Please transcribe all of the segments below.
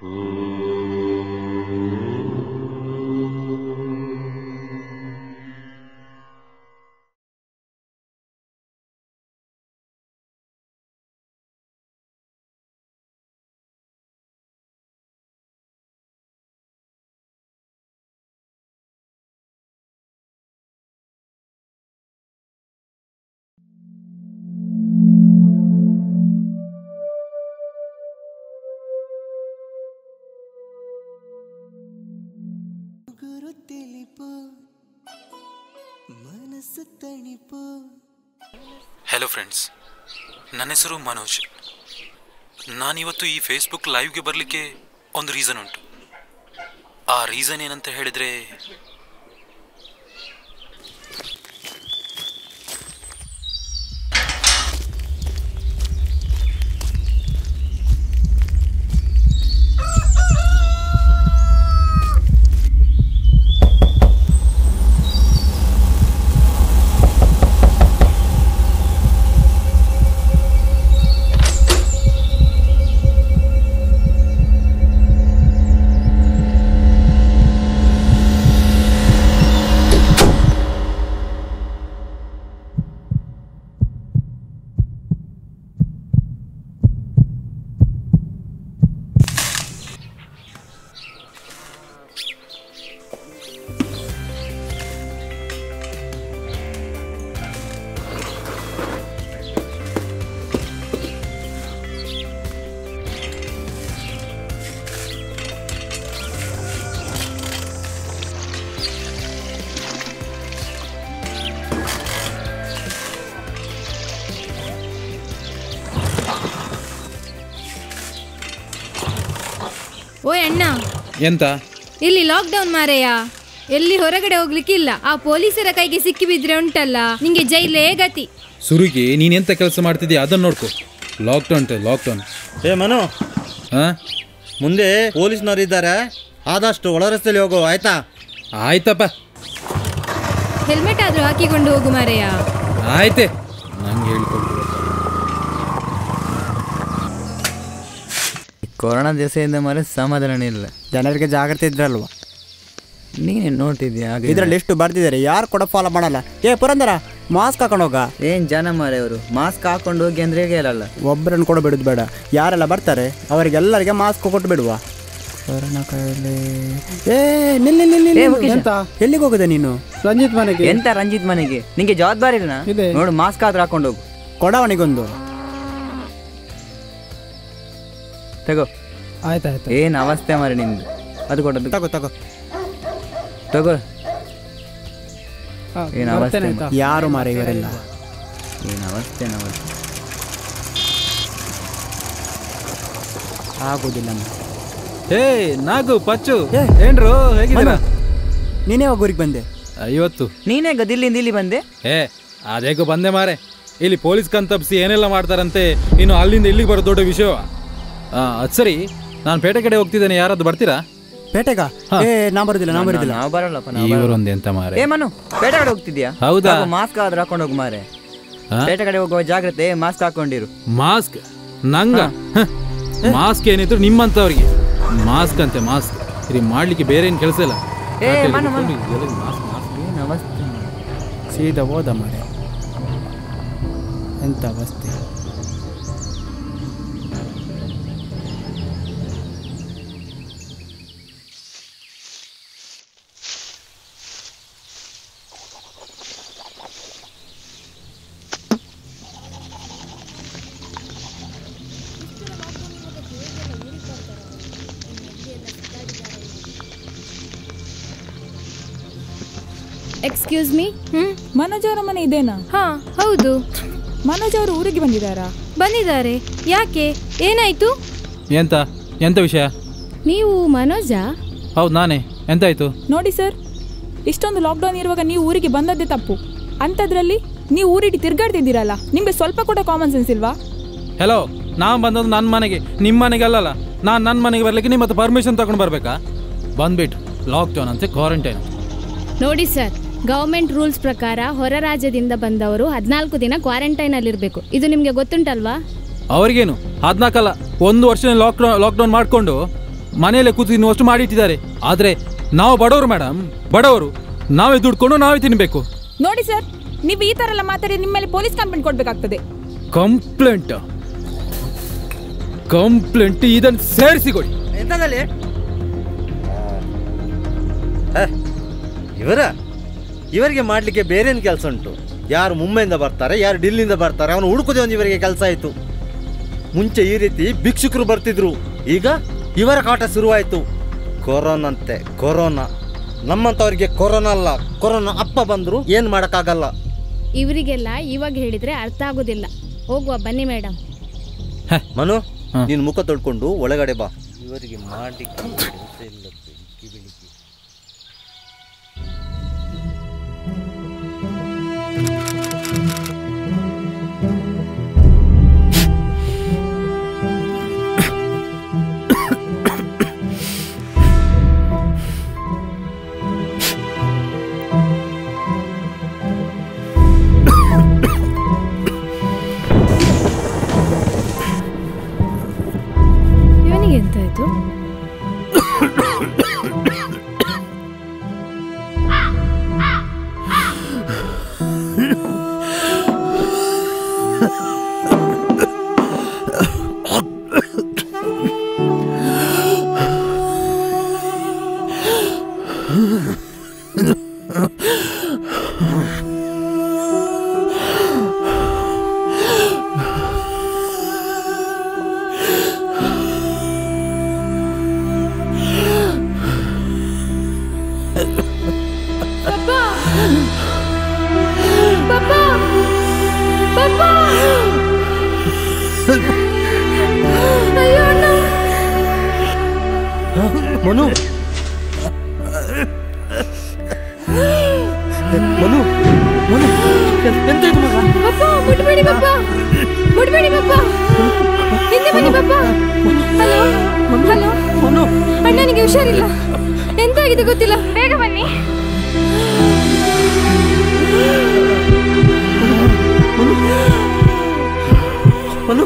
ಗುರು ತಿಳಿಪು ಮನಸ್ಸು ತಣಿಪು hello friends ನನ್ನ ಹೆಸರು ಮನೋಜ್ ನಾನಿವತ್ತು ಈ ಫೇಸ್ಬುಕ್ ಲೈವ್ಗೆ ಬರಲಿಕ್ಕೆ ಒಂದು ರೀಸನ್ ಉಂಟು ಆ ರೀಸನ್ ಏನಂತ ಹೇಳಿದರೆ ಓಯ್ ಅಣ್ಣ ಎಂತ ಇಲ್ಲಿ ಲಾಕ್ಡೌನ್ ಮಾರೆಯ ಎಲ್ಲಿ ಹೊರಗಡೆ ಹೋಗ್ಲಿಕ್ಕಿಲ್ಲ ಆ ಪೊಲೀಸರ ಕೈಗೆ ಸಿಕ್ಕಿ ಬಿದ್ರೆ ಉಂಟಲ್ಲ ನಿಂಗೆ ಜೈಲೇ ಗತಿ ಸುರುಗಿ ನೀನ್ ಎಂತ ಕೆಲಸ ಮಾಡ್ತಿದ್ಯಾ ಅದನ್ನ ನೋಡ್ಕೊ ಲಾಕ್ಡೌನ್ ಲಾಕ್ಡೌನ್ ಏ ಮನು ಹಾ ಮುಂದೆ ಪೊಲೀಸ್ನವ್ರು ಇದ್ದಾರೆ ಆದಷ್ಟು ಒಳ ರಸ್ತೆಯಲ್ಲಿ ಹೋಗು ಆಯ್ತಾ ಆಯ್ತಪ್ಪ ಹೆಲ್ಮೆಟ್ ಆದ್ರೂ ಹಾಕಿಕೊಂಡು ಹೋಗು ಮಾರೆಯ ಆಯ್ತೆ ನಂಗೆ ಹೇಳ್ಕೊಡು ಕೊರೋನಾ ದಿವಸದಿಂದ ಮರೆ ಸಮಾಧಾನ ಇಲ್ಲ ಜನರಿಗೆ ಜಾಗ್ರತೆ ಇದ್ರಲ್ವ ನೀನೇ ನೋಡ್ತಿದ್ಯಾ ಹಾಗೆ ಇದ್ರಲ್ಲಿ ಎಷ್ಟು ಬರ್ದಿದ್ದಾರೆ ಯಾರು ಕೂಡ ಫಾಲೋ ಮಾಡಲ್ಲ ಏ ಪುರಂದರ ಮಾಸ್ಕ್ ಹಾಕೊಂಡು ಹೋಗ ಏನ್ ಜನ ಮಾರೆ ಅವರು ಮಾಸ್ಕ್ ಹಾಕೊಂಡು ಹೋಗಿ ಅಂದ್ರೆ ಹೇಳಲ್ಲ ಒಬ್ಬರನ್ನು ಕೂಡ ಬಿಡುದು ಬೇಡ ಯಾರೆಲ್ಲ ಬರ್ತಾರೆ ಅವರಿಗೆಲ್ಲರಿಗೆ ಮಾಸ್ಕ್ ಕೊಟ್ಟು ಬಿಡುವ ಕೊರೋನಾ ಕಾಯಿಲೆ ಏ ನಿಲ್ಲಿ ನಿಲ್ಲಿ ಏ, ನಿಲ್ಲಿ. ಮುಖೇಶ. ಎಂತ ಎಲ್ಲಿಗೆ ಹೋಗುದೆ ನೀನು ರಂಜಿತ್ ಮನೆಗೆ ಎಂತ ರಂಜಿತ್ ಮನೆಗೆ ನಿಂಗೆ ಜವಾಬ್ದಾರಿ ಇಲ್ಲ ಇದೆ. ನೋಡು ಮಾಸ್ಕ್ ಆದ್ರೂ ಹಾಕೊಂಡು ಹೋಗು ಕೊಡವನಿಗೊಂದು ತಗೋ ಆಯ್ತಾಯ್ತು ಏನ್ ಅವಸ್ಥೆ ಮಾರೆ ನಿಂದು ಅದು ಕೊಡೋದು ತಗೋ ತಗೋ ತಗೋ ಏನ್ ಅವಸ್ಥೆ ಮಾರ್ರೆ. ಯಾರು ಮಾರ ಇವರೆಲ್ಲ ಏನ್ ಅವಸ್ಥೆ ಅವಸ್ಥೆ ಆಗುದಿಲ್ಲ ಅಮ್ಮ. ಹೇ ನಾಗು ಪಚ್ಚು ಏ, ಏನ್ರು ಹೇಗಿದ್ದೀರಾ ನೀನೇ ಒಬ್ಬರಿಗೆ ಬಂದೆ ಐವತ್ತು ನೀನೇ ಗದಿಲ್ಲಿಂದ ಇಲ್ಲಿ ಬಂದೆ ಏ ಅದೇಗೋ ಬಂದೆ ಮಾರೆ ಇಲ್ಲಿ ಪೊಲೀಸ್ ಕಣ್ತಪ್ಪಿಸಿ ಏನೆಲ್ಲ ಮಾಡ್ತಾರಂತೆ ಇನ್ನು ಅಲ್ಲಿಂದ ಇಲ್ಲಿಗೆ ಬರೋ ದೊಡ್ಡ ವಿಷಯ ಅದು ಸರಿ ನಾನು ಪೇಟೆ ಕಡೆ ಹೋಗ್ತಿದ್ದೇನೆ ಯಾರಾದ್ರು ಬರ್ತೀರಾ ಪೇಟೆಗ ಏ ನಾ ಬರುದಿಲ್ಲ ನಾ ಬರುದಿಲ್ಲ ನಾವು ಬರಲ್ಲಪ್ಪ ನಾವು ಇವರೊಂದು ಎಂತ ಮಾರೆ ಏ ಮನು ಪೇಟೆ ಕಡೆ ಹೋಗ್ತಿದ್ಯಾ ಹೌದಾ? ಮಾಸ್ಕ್ ಆದ್ರೂ ಹಾಕೊಂಡು ಹೋಗು ಮಾರೆ ಹಾ? ಪೇಟೆ ಕಡೆ ಹೋಗುವ ಜಾಗ್ರತೆ ಮಾಸ್ಕ್ ಹಾಕೊಂಡಿರು ಮಾಸ್ಕ್ ನಂಗ ಮಾಸ್ಕ್ ಏನಿದ್ರು ನಿಮ್ಮಂತವ್ರಿಗೆ ಮಾಸ್ಕ್ ಅಂತೆ ಮಾಸ್ಕ್ ಇದು ಮಾಡ್ಲಿಕ್ಕೆ ಬೇರೆ ಏನು ಕೆಲಸ ಇಲ್ಲ ಏ, ರಾತ್ರಿ ಮನು, ಮನು. ಕೂತ್ಕೊಂಡು ಎಲ್ಲರಿಗೂ ಮಾಸ್ಕ್ ಮಾಸ್ಕ್ ಏನ್ ಅವಸ್ಥೆ ಸೀದಾ ಹೋದ ಮಾರೆ ಎಂತ ಅವಸ್ಥೆ ಎಕ್ಸ್ಕ್ಯೂಸ್ ಮೀ ಹ್ಮ್ ಮನೋಜ್ ಅವರ ಮನೆ ಇದೇನಾ ಹಾ ಹೌದು ಮನೋಜ್ ಅವರು ಊರಿಗೆ ಬಂದಿದ್ದಾರಾ ಬಂದಿದ್ದಾರೆ ಯಾಕೆ ಏನಾಯ್ತು ಎಂತ ಎಂತ ವಿಷಯ ನೀವು ಮನೋಜಾ ಹೌದು ನಾನೇ ಎಂತಾಯ್ತು ನೋಡಿ ಸರ್ ಇಷ್ಟೊಂದು ಲಾಕ್ಡೌನ್ ಇರುವಾಗ ನೀವು ಊರಿಗೆ ಬಂದದ್ದೇ ತಪ್ಪು ಅಂಥದ್ರಲ್ಲಿ ನೀವು ಊರಿಟ್ಟು ತಿರ್ಗಾಡ್ತಿದ್ದೀರಲ್ಲ ನಿಮಗೆ ಸ್ವಲ್ಪ ಕೂಡ ಕಾಮನ್ ಸೆನ್ಸ್ ಇಲ್ವಾ ಹೆಲೋ ನಾನು ಬಂದದ್ದು ನನ್ನ ಮನೆಗೆ ನಿಮ್ಮ ಮನೆಗೆ ಅಲ್ಲಲ್ಲ ನಾನು ನನ್ನ ಮನೆಗೆ ಬರ್ಲಿಕ್ಕೆ ನಿಮ್ಮ ಹತ್ರ ಪರ್ಮಿಷನ್ ತಗೊಂಡು ಬರ್ಬೇಕಾ ಬಂದ್ಬಿಟ್ಟು ಲಾಕ್ಡೌನ್ ಅಂತೆ ಕ್ವಾರಂಟೈನ್ ನೋಡಿ ಸರ್ ಗವರ್ಮೆಂಟ್ ರೂಲ್ಸ್ ಪ್ರಕಾರ ಹೊರ ರಾಜ್ಯದಿಂದ ಬಂದವರು ಹದಿನಾಲ್ಕು ದಿನ ಕ್ವಾರಂಟೈನ್ ಅಲ್ಲಿ ಇರಬೇಕು ಇದು ನಿಮ್ಗೆ ಗೊತ್ತುಂಟಲ್ವಾ ಅವ್ರಿಗೇನು ಹದ್ನಾಲ್ಕಲ್ಲ ಒಂದು ವರ್ಷ ಲಾಕ್ಡೌನ್ ಲಾಕ್ಡೌನ್ ಮಾಡಿಕೊಂಡು ಮನೆಯಲ್ಲೇ ಕೂತು ತಿನ್ನುವಷ್ಟು ಮಾಡಿಟ್ಟಿದ್ದಾರೆ ಆದ್ರೆ ನಾವು ಬಡವರು ಮೇಡಮ್ ಬಡವರು ನಾವೇ ದುಡ್ಕೊಂಡು ನಾವೇ ತಿನ್ಬೇಕು ನೋಡಿ ಸರ್ ನೀವು ಈ ತರ ಎಲ್ಲ ಮಾತಾಡಿ ನಿಮ್ಮ ಮೇಲೆ ಪೊಲೀಸ್ ಕಂಪ್ಲೇಂಟ್ ಕೊಡ್ಬೇಕಾಗ್ತದೆ ಕಂಪ್ಲೇಂಟ್ ಕಂಪ್ಲೇಂಟ್ ಇದನ್ನು ಸೇರಿಸಿ ಕೊಡಿ ಎಂತದಲ್ಲಿ ಇವರ ಇವರಿಗೆ ಮಾಡಲಿಕ್ಕೆ ಬೇರೇನು ಕೆಲಸ ಉಂಟು ಯಾರು ಮುಂಬೈಯಿಂದ ಬರ್ತಾರೆ ಯಾರು ಡಿಲ್ಲಿಂದ ಬರ್ತಾರೆ ಅವನು ಹುಡುಕುದೇ ಒಂದು ಇವರಿಗೆ ಕೆಲಸ ಆಯಿತು ಮುಂಚೆ ಈ ರೀತಿ ಭಿಕ್ಷುಕರು ಬರ್ತಿದ್ರು ಈಗ ಇವರ ಕಾಟ ಶುರುವಾಯಿತು ಕೊರೋನಂತೆ ಕೊರೋನಾ ನಮ್ಮಂಥವ್ರಿಗೆ ಕೊರೋನಾ ಅಲ್ಲ ಕೊರೋನಾ ಅಪ್ಪ ಬಂದರು ಏನು ಮಾಡೋಕ್ಕಾಗಲ್ಲ ಇವರಿಗೆಲ್ಲ ಇವಾಗ ಹೇಳಿದ್ರೆ ಅರ್ಥ ಆಗೋದಿಲ್ಲ ಹೋಗುವ ಬನ್ನಿ ಮೇಡಮ್ ಮನು ಹಾ. ನೀನು ಮುಖ ತೊಳ್ಕೊಂಡು ಒಳಗಡೆ ಬಾ ಇವರಿಗೆ ಮಾಡಲಿಕ್ಕೆ ಕೆಲಸ ಇಲ್ಲ ಬೆಳಿಗ್ಗೆ ಬೆಳಿಗ್ಗೆ ಇವನಿಗೆ ಎಂತ ಆಯ್ತು ಮನು ಮನು ಮನು ಎಂತ ಇದು ಮಗ ಪಪ್ಪ ಮುಟ್ಬೇಡಿ ಪಪ್ಪ ಮುಟ್ಬೇಡಿ ಪಪ್ಪ ಹಿಂದೆ ಬನ್ನಿ ಪಪ್ಪ ಹಲೋ ಹಲೋ ಮನು ಅಣ್ಣನಿಗೆ ಹುಷಾರಿಲ್ಲ ಎಂತಾಗಿದೆ ಗೊತ್ತಿಲ್ಲ ಬೇಗ ಬನ್ನಿ ಮನು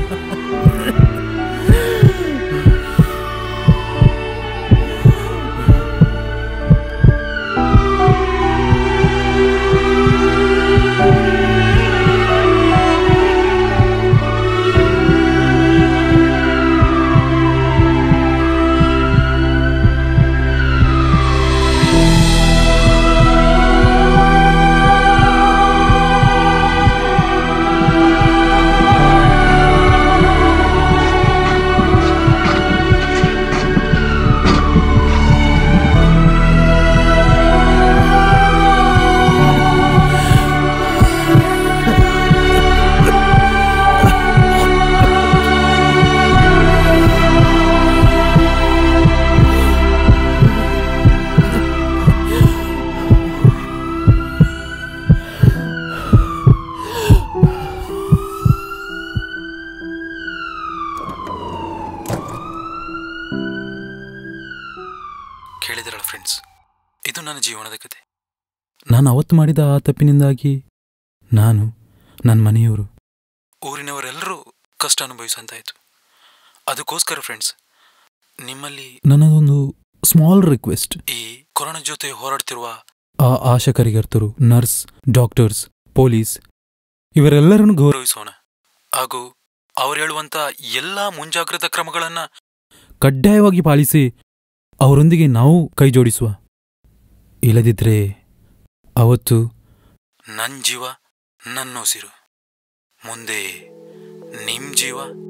ಕೇಳಿದ್ರಲ್ಲ ಫ್ರೆಂಡ್ಸ್ ಇದು ನನ್ನ ಜೀವನದ ಕತೆ ನಾನು ಅವತ್ತು ಮಾಡಿದ ಆ ತಪ್ಪಿನಿಂದಾಗಿ ನಾನು ನನ್ನ ಮನೆಯವರು ಊರಿನವರೆಲ್ಲರೂ ಕಷ್ಟ ಅನುಭವಿಸಂತಾಯಿತು ಅದಕ್ಕೋಸ್ಕರ ಫ್ರೆಂಡ್ಸ್ ನಿಮ್ಮಲ್ಲಿ ನನ್ನದೊಂದು ಸ್ಮಾಲ್ ರಿಕ್ವೆಸ್ಟ್ ಈ ಕೊರೋನಾ ಜೊತೆ ಹೋರಾಡ್ತಿರುವ ಆ ಆಶಾಕಾರ್ಯಕರ್ತರು ನರ್ಸ್ ಡಾಕ್ಟರ್ಸ್ ಪೊಲೀಸ್ ಇವರೆಲ್ಲರನ್ನು ಗೌರವ ಗೌರವಿಸೋಣ ಹಾಗೂ ಅವ್ರು ಹೇಳುವಂತ ಎಲ್ಲಾ ಮುಂಜಾಗ್ರತಾ ಕ್ರಮಗಳನ್ನ ಕಡ್ಡಾಯವಾಗಿ ಪಾಲಿಸಿ ಅವರೊಂದಿಗೆ ನಾವು ಕೈ ಜೋಡಿಸುವ ಇಲ್ಲದಿದ್ದರೆ ಅವತ್ತು ನನ್ ಜೀವ ನನ್ನ ಉಸಿರು ಮುಂದೆ ನಿಮ್ ಜೀವ